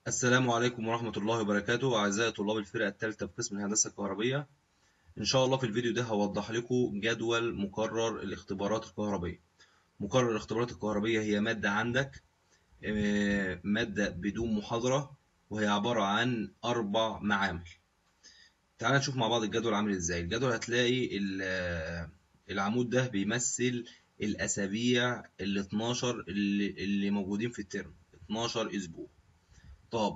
السلام عليكم ورحمة الله وبركاته أعزائي طلاب الفرقة الثالثة بقسم الهندسة الكهربية إن شاء الله في الفيديو ده هوضح لكم جدول مقرر الاختبارات الكهربية مقرر الاختبارات الكهربية هي مادة عندك آه، مادة بدون محاضرة وهي عبارة عن أربع معامل تعال نشوف مع بعض الجدول عامل إزاي الجدول هتلاقي ال- العمود ده بيمثل الأسابيع ال 12 اللي, اللي موجودين في الترم 12 أسبوع طب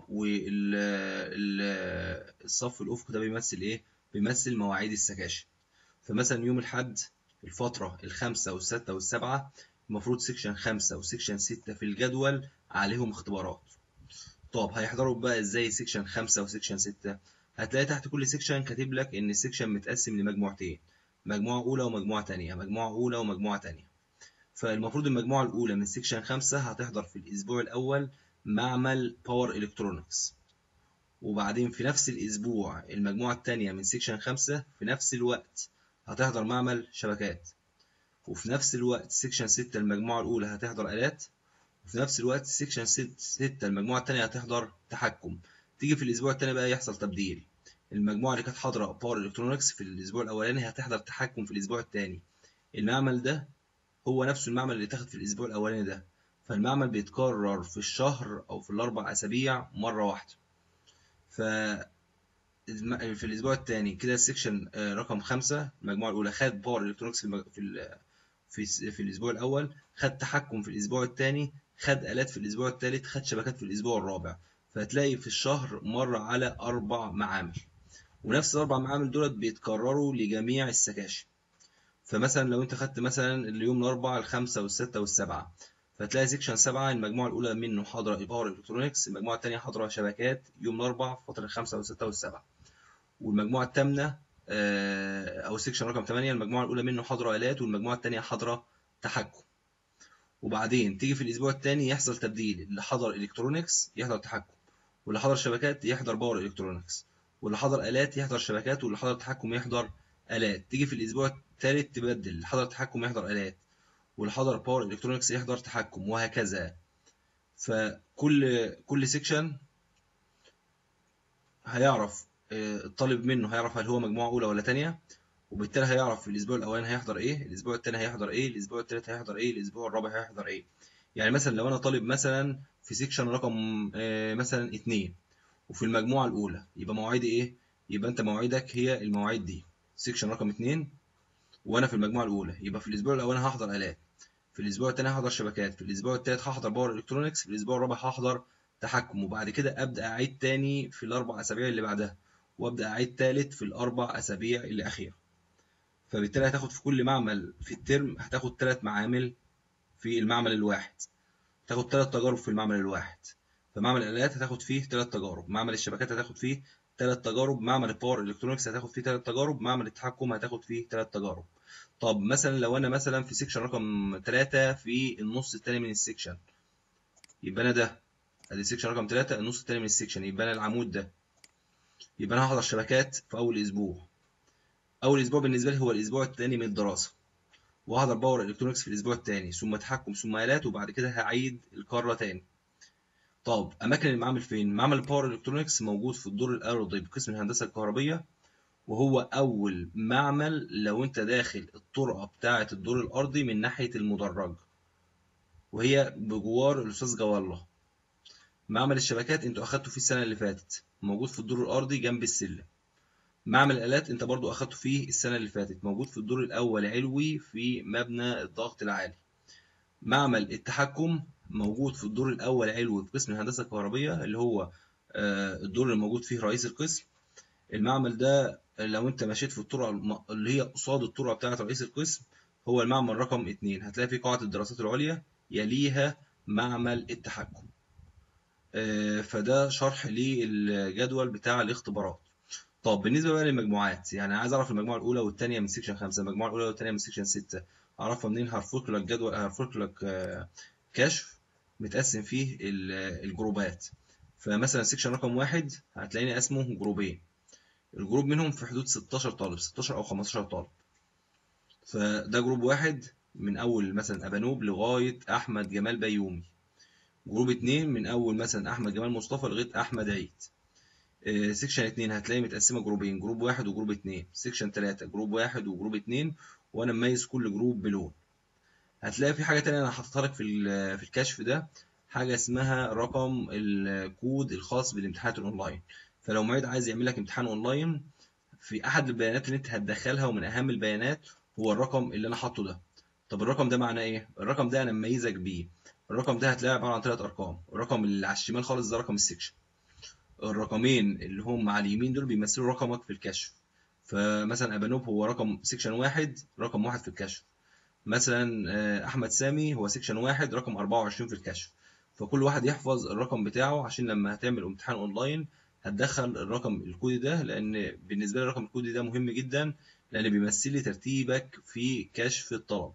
والصف الأفق ده بيمثل إيه؟ بيمثل مواعيد السكاشن فمثلا يوم الأحد الفترة الخامسة والستة والسبعة المفروض سيكشن خمسة وسيكشن ستة في الجدول عليهم اختبارات طب هيحضروا بقى ازاي سيكشن خمسة وسيكشن ستة هتلاقي تحت كل سيكشن كاتب لك ان السيكشن متقسم لمجموعتين مجموعة أولى ومجموعة تانية مجموعة أولى ومجموعة تانية فالمفروض المجموعة الأولى من سيكشن خمسة هتحضر في الأسبوع الأول معمل باور إلكترونكس وبعدين في نفس الأسبوع المجموعة التانية من سيكشن خمسة في نفس الوقت هتحضر معمل شبكات وفي نفس الوقت سيكشن ستة المجموعة الأولى هتحضر آلات وفي نفس الوقت سيكشن ست- ستة المجموعة التانية هتحضر تحكم تيجي في الأسبوع التاني بقى يحصل تبديل المجموعة اللي كانت حاضرة باور إلكترونكس في الأسبوع الأولاني هتحضر تحكم في الأسبوع التاني المعمل ده هو نفسه المعمل اللي اتاخد في الأسبوع الأولاني ده فالمعمل بيتكرر في الشهر أو في الأربع أسابيع مرة واحدة ف الم- في الأسبوع التاني كده السكشن آه، رقم خمسة المجموعة الأولى خد باور إلكترونكس في المج... في ال... في الس- في الأسبوع الأول خد تحكم في الأسبوع التاني خد آلات في الأسبوع التالت خد شبكات في الأسبوع الرابع فهتلاقي في الشهر مر على أربع معامل ونفس الأربع معامل دولت بيتكرروا لجميع السكاشن فمثلا لو أنت خدت مثلا اليوم الأربع الخمسة والستة والسبعة فتلاقي سيكشن سبعة المجموعة الأولى منه حاضرة باور إلكترونكس المجموعة التانية حاضرة شبكات يوم الأربع فترة الخمسة والستة والسبعة والمجموعة الثامنة آه، أو السكشن رقم 8 المجموعة الأولى منه حاضرة آلات والمجموعة الثانية حاضرة تحكم وبعدين تيجي في الأسبوع الثاني يحصل تبديل اللي حضر إلكترونكس يحضر تحكم واللي حضر شبكات يحضر باور إلكترونكس واللي حضر آلات يحضر شبكات واللي حضر تحكم يحضر آلات تيجي في الأسبوع الثالث تبدل اللي حضر تحكم يحضر آلات واللي حضر باور إلكترونكس يحضر تحكم وهكذا فكل كل سيكشن هيعرف آه، الطالب منه هيعرف هل هو مجموعة أولى ولا تانية وبالتالي هيعرف في الأسبوع الأولاني هيحضر إيه الأسبوع التاني هيحضر إيه الأسبوع التالت هيحضر إيه الأسبوع الرابع هيحضر إيه يعني مثلا لو أنا طالب مثلا في سيكشن رقم آه، مثلا اتنين وفي المجموعة الأولى يبقى مواعيدي إيه يبقى أنت مواعيدك هي المواعيد دي سيكشن رقم اتنين وأنا في المجموعة الأولى يبقى في الأسبوع الأولاني هحضر آلات في الأسبوع التاني هحضر شبكات في الأسبوع التالت هحضر باور إلكترونكس في الأسبوع الرابع هحضر تحكم وبعد كده أبدأ أعيد تاني في الأربع أسابيع اللي بعدها وابدا اعيد تالت في الاربع اسابيع الاخيره فبالتالي هتاخد في كل معمل في الترم هتاخد ثلاث معامل في المعمل الواحد تاخد ثلاث تجارب في المعمل الواحد فمعمل الالات هتاخد فيه ثلاث تجارب معمل الشبكات هتاخد فيه ثلاث تجارب معمل الباور الكترونكس هتاخد فيه ثلاث تجارب معمل التحكم هتاخد فيه ثلاث تجارب طب مثلا لو انا مثلا في سيكشن رقم 3 في النص الثاني من السيكشن يبقى انا ده ادي سيكشن رقم 3 النص الثاني من السيكشن يبقى انا العمود ده يبقى انا هحضر شبكات في اول اسبوع اول اسبوع بالنسبه لي هو الاسبوع الثاني من الدراسه وهحضر باور الكترونكس في الاسبوع الثاني ثم تحكم ثم آلات وبعد كده هعيد الكره تاني طب اماكن المعامل فين معمل الباور الكترونكس موجود في الدور الارضي بقسم الهندسه الكهربيه وهو اول معمل لو انت داخل الطرقه بتاعه الدور الارضي من ناحيه المدرج وهي بجوار الاستاذ جوالله معمل الشبكات انتوا اخدتوا فيه السنه اللي فاتت موجود في الدور الارضي جنب السلم معمل الآلات أنت برضو أخدته فيه السنة اللي فاتت موجود في الدور الأول علوي في مبنى الضغط العالي معمل التحكم موجود في الدور الأول علوي في قسم الهندسة الكهربية اللي هو آه، الدور اللي موجود فيه رئيس القسم المعمل ده لو أنت مشيت في الطرقة الم- اللي هي قصاد الطرقة بتاعة رئيس القسم هو المعمل رقم اتنين هتلاقي فيه قاعة الدراسات العليا يليها معمل التحكم آه، فده شرح للجدول بتاع الاختبارات طب بالنسبه بقى للمجموعات يعني عايز اعرف المجموعه الاولى والثانيه من سيكشن 5 المجموعه الاولى والثانيه من سيكشن 6 اعرفها منين هرفق لك جدول هرفق لك آه، كشف متقسم فيه ال- الجروبات فمثلا سيكشن رقم واحد هتلاقيني اسمه جروبين الجروب منهم في حدود 16 طالب 16 او 15 طالب فده جروب واحد من اول مثلا ابانوب لغايه احمد جمال بيومي جروب اتنين من اول مثلا احمد جمال مصطفى لغايه احمد عيد آه، سيكشن اتنين هتلاقي متقسمه جروبين جروب واحد وجروب اتنين سيكشن تلاتة جروب واحد وجروب اتنين وانا مميز كل جروب بلون هتلاقي في حاجه تانية انا حاططها لك في ال- في الكشف ده حاجه اسمها رقم الكود الخاص بالامتحانات الاونلاين فلو معيد عايز يعمل لك امتحان اونلاين في احد البيانات اللي انت هتدخلها ومن اهم البيانات هو الرقم اللي انا حاطه ده طب الرقم ده معناه ايه الرقم ده انا مميزك بيه الرقم ده هتلاقيه عباره عن ثلاث ارقام الرقم اللي على الشمال خالص ده رقم السكشن الرقمين اللي هم على اليمين دول بيمثلوا رقمك في الكشف فمثلا ابانوب هو رقم سكشن واحد رقم واحد في الكشف مثلا آه، احمد سامي هو سكشن واحد رقم 24 في الكشف فكل واحد يحفظ الرقم بتاعه عشان لما هتعمل امتحان اونلاين هتدخل الرقم الكودي ده لان بالنسبه لي الرقم الكودي ده مهم جدا لان بيمثل لي ترتيبك في كشف الطلب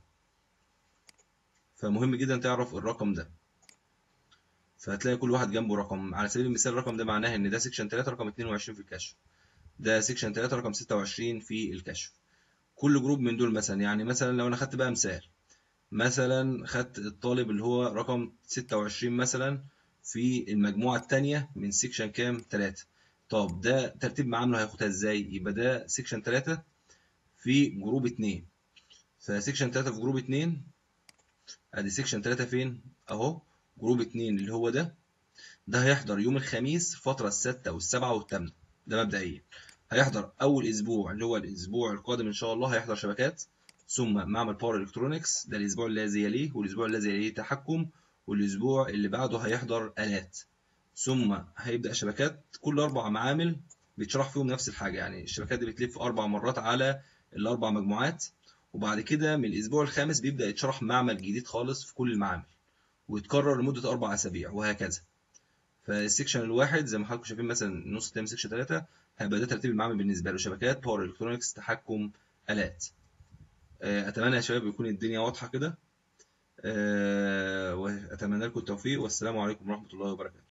فمهم جدا تعرف الرقم ده فهتلاقي كل واحد جنبه رقم على سبيل المثال الرقم ده معناه ان ده سكشن 3 رقم 22 في الكشف ده سكشن 3 رقم 26 في الكشف كل جروب من دول مثلا يعني مثلا لو انا خدت بقى مثال مثلا خدت الطالب اللي هو رقم 26 مثلا في المجموعة التانية من سيكشن كام 3 طب ده ترتيب معامله هياخدها ازاي يبقى ده سيكشن 3 في جروب 2 فسيكشن 3 في جروب 2 ادي سيكشن 3 فين اهو جروب 2 اللي هو ده ده هيحضر يوم الخميس الفترة الستة والسبعة والثامنة ده مبدئيا هيحضر أول أسبوع اللي هو الأسبوع القادم إن شاء الله هيحضر شبكات ثم معمل باور إلكترونكس ده الأسبوع الذي يليه والأسبوع الذي يليه تحكم والأسبوع اللي بعده هيحضر آلات ثم هيبدأ شبكات كل أربع معامل بيتشرح فيهم نفس الحاجة يعني الشبكات دي بتلف أربع مرات على الأربع مجموعات وبعد كده من الأسبوع الخامس بيبدأ يتشرح معمل جديد خالص في كل المعامل ويتكرر لمدة أربع أسابيع وهكذا فالسكشن الواحد زي ما حضراتكم شايفين مثلا نص تايم سكشن 3 هيبقى ده ترتيب المعامل بالنسبه له شبكات باور الكترونكس تحكم الات آه، اتمنى يا شباب يكون الدنيا واضحه كده آه، واتمنى لكم التوفيق والسلام عليكم ورحمه الله وبركاته